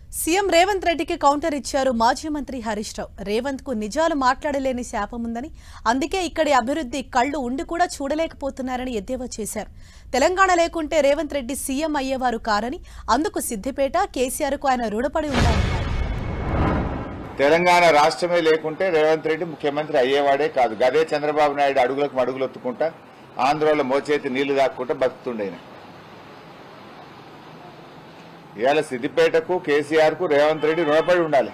CM Revanth రెడ్డికి counter ఇచ్చారు మాజీ మంత్రి హరీష్ రావు రేవంత్ కు నిజాలు మాట్లాడలేని శాపముందని అందుకే ఇక్కడి అభివృద్ధి కళ్ళు ఉండి కూడా చూడలేకపోతున్నారని ఎద్దేవా చేశారు తెలంగాణ లేకుంటే రేవంత్ రెడ్డి సీఎం అయ్యేవారు కారని అందుకు సిద్దిపేట కేసీఆర్ కు ఆయన రుణపడి ఉండాలన్నారు తెలంగాణ రాష్ట్రమే లేకుంటే రేవంత్ రెడ్డి ముఖ్యమంత్రి అయ్యేవాడే కాదు గదే చంద్రబాబు నాయుడు అడుగులకు మడుగులు ఒత్తుకుంటా ఆంధ్రలో మోచేతి నీళ్లు దాక్కుంటా బతుకుతుండేన ఇవాళ సిద్దిపేటకు కేసీఆర్ కు రేవంత్ రెడ్డి రుణపడి ఉండాలి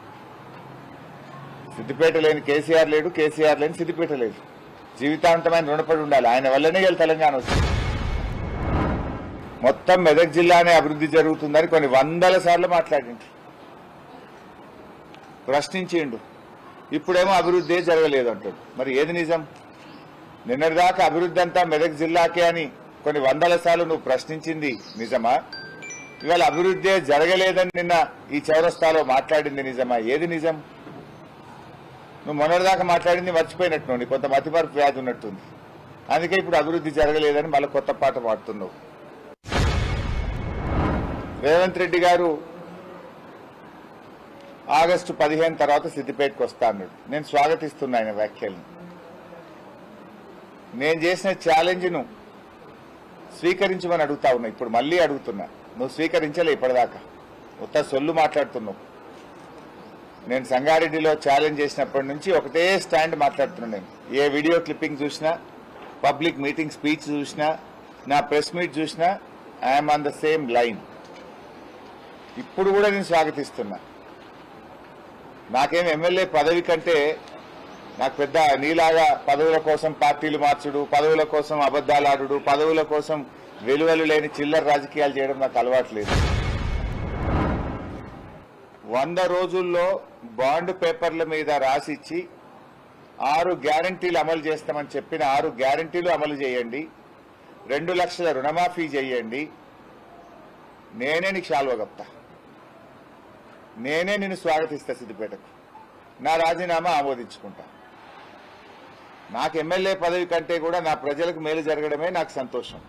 సిద్దిపేట లేని కేసీఆర్ లేడు కేసీఆర్ లేని సిద్దిపేట లేదు జీవితాంతమైన రుణపడి ఉండాలి ఆయన వల్లనే ఇవాళ తెలంగాణ వచ్చింది మొత్తం మెదక్ జిల్లానే అభివృద్ధి జరుగుతుందని కొన్ని వందల సార్లు మాట్లాడింది ప్రశ్నించిండు ఇప్పుడేమో అభివృద్ధి జరగలేదు అంటాడు మరి ఏది నిజం నిన్నటిదాకా అభివృద్ధి అంతా మెదక్ జిల్లాకే అని కొన్ని వందల సార్లు నువ్వు ప్రశ్నించింది నిజమా ఇవాళ అభివృద్ధి జరగలేదని నిన్న ఈ చౌరస్తాలో మాట్లాడింది నిజమా ఏది నిజం నువ్వు మొన్నటిదాకా మాట్లాడింది మర్చిపోయినట్టు నీ కొంత మతిమరుపు వ్యాధి ఉన్నట్టుంది అందుకే ఇప్పుడు అభివృద్ధి జరగలేదని మళ్ళీ కొత్త పాట పాడుతున్నావు రేవంత్ రెడ్డి గారు ఆగస్టు పదిహేను తర్వాత సిద్దిపేటకు వస్తా అన్నాడు నేను స్వాగతిస్తున్నా ఆయన వ్యాఖ్యల్ని నేను చేసిన ఛాలెంజ్ను స్వీకరించమని అడుగుతా ఉన్నా ఇప్పుడు మళ్ళీ అడుగుతున్నా నువ్వు స్వీకరించలే ఇప్పటిదాకా ఉత్త సొల్లు మాట్లాడుతున్నావు నేను సంగారెడ్డిలో ఛాలెంజ్ చేసినప్పటి నుంచి ఒకటే స్టాండ్ మాట్లాడుతున్నా నేను ఏ వీడియో క్లిప్పింగ్ చూసినా పబ్లిక్ మీటింగ్ స్పీచ్ చూసినా నా ప్రెస్ మీట్ చూసినా I'm on the same line ఇప్పుడు కూడా నేను స్వాగతిస్తున్నా నాకేం ఎమ్మెల్యే పదవి కంటే నాకు పెద్ద నీలాగా పదవుల కోసం పార్టీలు మార్చుడు పదవుల కోసం అబద్దాలు ఆడుడు పదవుల కోసం వెలువలు లేని చిల్లర రాజకీయాలు చేయడం నాకు అలవాట్లేదు వంద రోజుల్లో బాండ్ పేపర్ల మీద రాసిచ్చి ఆరు గ్యారంటీలు అమలు చేస్తామని చెప్పిన ఆరు గ్యారంటీలు అమలు చేయండి రెండు లక్షల రుణమాఫీ చేయండి నేనే నీకు శాల్వ గప్తా నేనే నిన్ను స్వాగతిస్తా సిద్దిపేటకు నా రాజీనామా ఆమోదించుకుంటా నాకు ఎమ్మెల్యే పదవి కంటే కూడా నా ప్రజలకు మేలు జరగడమే నాకు సంతోషం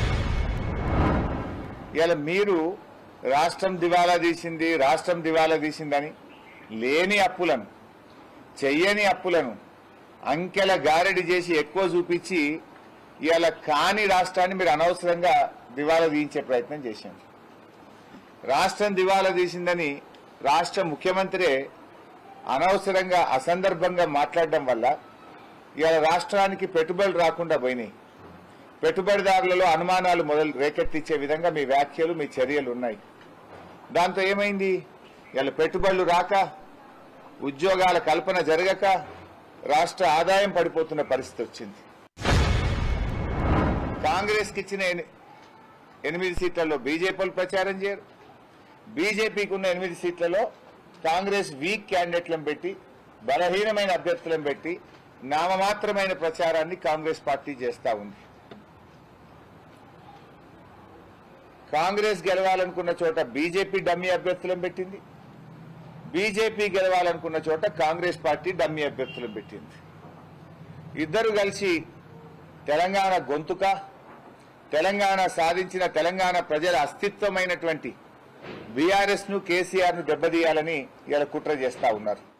ఇవాళ మీరు రాష్ట్రం దివాలా తీసింది రాష్ట్రం దివాలా తీసిందని లేని అప్పులను చెయ్యని అప్పులను అంకెల గారడి చేసి ఎక్కువ చూపించి ఇవాళ కాని రాష్ట్రాన్ని మీరు అనవసరంగా దివాలా తీయించే ప్రయత్నం చేశారు రాష్ట్రం దివాలా తీసిందని రాష్ట్ర ముఖ్యమంత్రే అనవసరంగా అసందర్భంగా మాట్లాడడం వల్ల ఇవాళ రాష్ట్రానికి పెట్టుబడులు రాకుండా పోయినాయి పెట్టుబడిదారులలో అనుమానాలు మొదలు రేకెత్తించే విధంగా మీ వ్యాఖ్యలు మీ చర్యలు ఉన్నాయి దాంతో ఏమైంది ఇవాళ పెట్టుబడులు రాక ఉద్యోగాల కల్పన జరగక రాష్ట్ర ఆదాయం పడిపోతున్న పరిస్థితి వచ్చింది కాంగ్రెస్కి ఇచ్చిన ఎని- ఎనిమిది సీట్లలో బీజేపీలు ప్రచారం చేయరు బీజేపీకి ఉన్న ఎనిమిది సీట్లలో కాంగ్రెస్ వీక్ క్యాండిడేట్లను పెట్టి బలహీనమైన అభ్యర్థులను పెట్టి నామమాత్రమైన ప్రచారాన్ని కాంగ్రెస్ పార్టీ చేస్తా ఉంది కాంగ్రెస్ గెలవాలనుకున్న చోట బీజేపీ డమ్మీ అభ్యర్థులను పెట్టింది బీజేపీ గెలవాలనుకున్న చోట కాంగ్రెస్ పార్టీ డమ్మీ అభ్యర్థులను పెట్టింది ఇద్దరు కలిసి తెలంగాణ గొంతుక తెలంగాణ సాధించిన తెలంగాణ ప్రజల అస్తిత్వమైనటువంటి బీఆర్ఎస్ ను కేసీఆర్ ను దెబ్బతీయాలని ఇలా కుట్ర చేస్తా ఉన్నారు